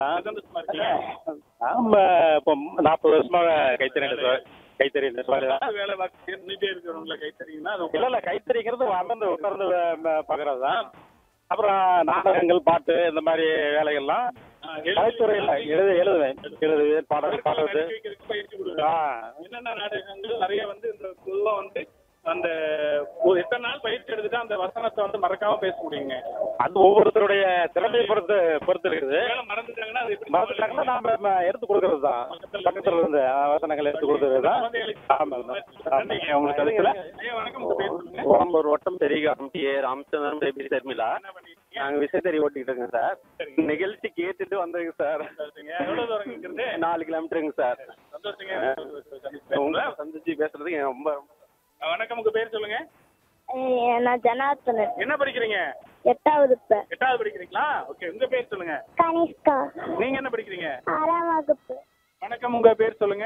சந்தோஷமா இருக்கீங்க ஆமா இப்போ நாற்பது வருஷமா கைத்தறி நெசவு- கைத்தறி நெசவாளி தான் ஏதாவது வேலை பார்க்க இருந்துட்டே இருக்கிறவங்கள கை தரீங்கன்னா அது இல்ல இல்ல கைத்தறிங்கிறது அமர்ந்து உட்கார்ந்து பாக்குறது தான் அப்புறம் நாடகங்கள் பாட்டு இந்த மாதிரி வேலைகள்லாம் ஆ, எழுதி- கலைத்துறையில் எழுது எழுதுவேன் எழுதுவேன் பாடல் பாடுறது நடிக்க வைக்கிறதுக்கு பயிற்சி கொடுக்குறோம். ஆ என்னென்ன நாடகங்கள் நிறைய வந்து இந்த பொதுவா வந்து அந்த ஒரு எத்தனை நாள் பயிற்சி எடுத்துட்டா அந்த வசனத்தை வந்து மறக்காம பேச முடியுங்க அது ஒவ்வொருத்தருடைய திறமையை பொறுத்து பொறுத்து இருக்குது ஒருவேளை மறந்துட்டாங்கன்னா அது எப்படி மறந்துட்டாங்கன்னா நாம ம, எடுத்து கொடுக்கறது தான் பக்கத்துல இருந்து ஆ, வசனங்கள் எடுத்து கொடுக்கறது தான் ஆமா ஆமா உங்களுக்கு அதுக்குல ஐயா வணக்கம் உங்க பேர் சொல்லுங்க ஒரு வட்டம் தெரியும் T A Ramachandran baby Tharmila என்ன பண்ணீங்க நாங்க விசைத்தறி ஓட்டிக்கிட்டு இருக்கோங்க சார் சரிங்க. நிகழ்ச்சி கேட்டுட்டு வந்தேங்க சார் சரிங்க. எவ்வளவு தூரம் இங்கிருந்து நாலு கிலோமீட்டருங்க சார் சந்தோஷங்க உங்களை சந்திச்சு பேசுறதுக்கு எனக்கு ரொம்ப வணக்கம் உங்க பேர் சொல்லுங்க ஏய், நான் ஜனார்த்தனன் என்ன படிக்கிறீங்க எட்டாவது இப்ப எட்டாவது படிக்கிறீங்களா ஓகே உங்க பேர் சொல்லுங்க கனிஷ்கா நீங்க என்ன படிக்கிறீங்க ஆறாம் வகுப்பு வணக்கம் உங்க பேர் சொல்லுங்க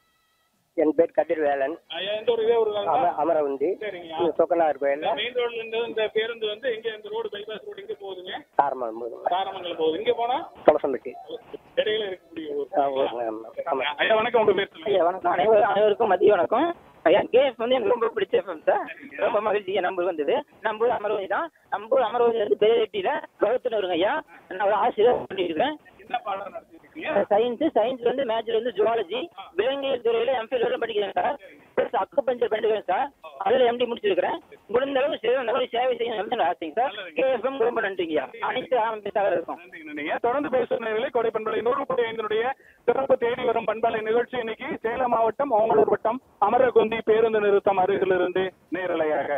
என் பேர் கதிர்வேலன் ஐயா, எந்த ஒரு இதே ஒரு அம அமரவுந்தி சரிங்க சொக்கனார் கோயில் மெயின் ரோட்ல இருந்து இந்த பேருந்து வந்து எங்க இந்த ரோடு பைபாஸ் ரோடு எங்க போகுதுங்க தாரமலம் தாரமங்கலம் போகுது இங்க போனா துளசம்பட்டி இடையில இருக்கக்கூடிய ஊர் ஆ, ஊருங்க, ஆமா. ஆமா. ஐயா வணக்கம் உங்க பேர் சொல்லுங்க ஐயா வணக்கம் அனைவரும் அனைவருக்கும் மதிய வணக்கம் ஐயா கேஎஃப் வந்து எனக்கு ரொம்ப பிடிச்ச எஃப்எம் சார் ரொம்ப மகிழ்ச்சி நம்பர் வந்தது நம்பர் அமரவதி தான் நம்பர் அமரவதி வந்து பெரியட்டியில கௌரவத்தில் வருங்க ஐயா நான் ஒரு ஆசிரியர் பண்ணியிருக்கேன் என்ன பாடம் நடத்திட்டு இருக்கீங்க சயின்ஸ் சயின்ஸ் வந்து மேஜர் வந்து ஜுவாலஜி விலங்கியல் துறையில எம்ஃபில் வரை படிக்கிறேன் சார் ப்ளஸ் அக்குபஞ்சர் பண்ணிக்கிறேன் சார் அதில் எம்டி முடிச்சிருக்கிறேன் முடிந்த அளவு சிறந்த அளவு சேவை செய்ய நல்ல ஆசைங்க சார் கேஎஃப்எம் ரொம்ப நன்றிங்கய்யா அனைத்து அமைப்பாக இருக்கும் நன்றிங்க நன்றிங்க தொடர்ந்து பேசுகிறீர்களே கோடை பண்பலை நூறு புள்ளி ஐந்தினுடைய சிறப்பு தேடி வரும் பண்பலை நிகழ்ச்சி இன்னைக்கு சேலம் மாவட்டம் ஓமலூர் வட்டம் அமரகுந்தி பேருந்து நிறுத்தம் அருகிலிருந்து நேரலையாக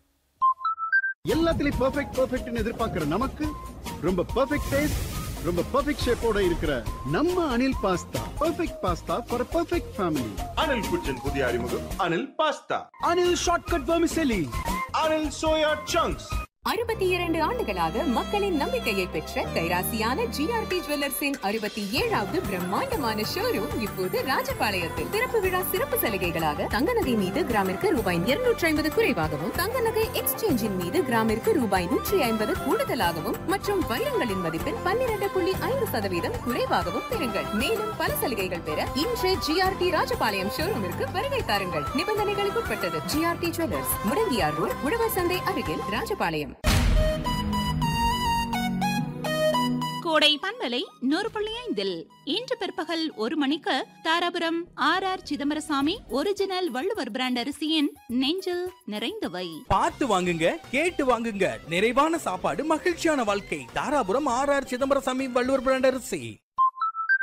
எல்லாத்துலயும் பெர்ஃபெக்ட் பெர்ஃபெக்ட்னு எதிர்பார்க்கிற நமக்கு ரொம்ப பெர்ஃபெக்ட் டேஸ்ட் ரொம்ப பெர்ஃபெக்ட் ஷேப்போட இருக்கிற நம்ம Anil pasta perfect pasta for perfect family Anil kitchen புதிய அறிமுகம் Anil pasta Anil shortcut vermicelli Anil soya chunks அறுபத்தி இரண்டு ஆண்டுகளாக மக்களின் நம்பிக்கையை பெற்ற கைராசியான ஜிஆர்பி ஜுவல்லர்ஸின் அறுபத்தி ஏழாவது பிரம்மாண்டமான ஷோரூம் இப்போது ராஜபாளையத்தில் திறப்பு விழா சிறப்பு சலுகைகளாக தங்க நகை மீது கிராமிற்கு ரூபாய் இருநூற்றி ஐம்பது குறைவாகவும் தங்க நகை எக்ஸ்சேஞ்சின் மீது கிராமிற்கு ரூபாய் நூற்றி ஐம்பது கூடுதலாகவும் மற்றும் வைரங்களின் மதிப்பில் பன்னிரண்டு புள்ளி ஐந்து சதவீதம் குறைவாகவும் பெறுங்கள் மேலும் பல சலுகைகள் பெற இன்று ஜிஆர்டி ராஜபாளையம் ஷோரூமிற்கு வருகை தாருங்கள் நிபந்தனைகளுக்கு உட்பட்டது ஜிஆர்டி ஜுவல்லர்ஸ் முடங்கியார் ரோட் உழவர் சந்தை அருகில் ராஜபாளையம் கோடை பண்பலை நூறு புள்ளி ஐந்தில் இன்று பிற்பகல் ஒரு மணிக்கு Dharapuram R R Chidambarasamy original Valluvar brand அரிசியின் நெஞ்சில் நிறைந்தவை பார்த்து வாங்குங்க கேட்டு வாங்குங்க நிறைவான சாப்பாடு மகிழ்ச்சியான வாழ்க்கை Dharapuram R R Chidambarasamy Valluvar brand அரிசி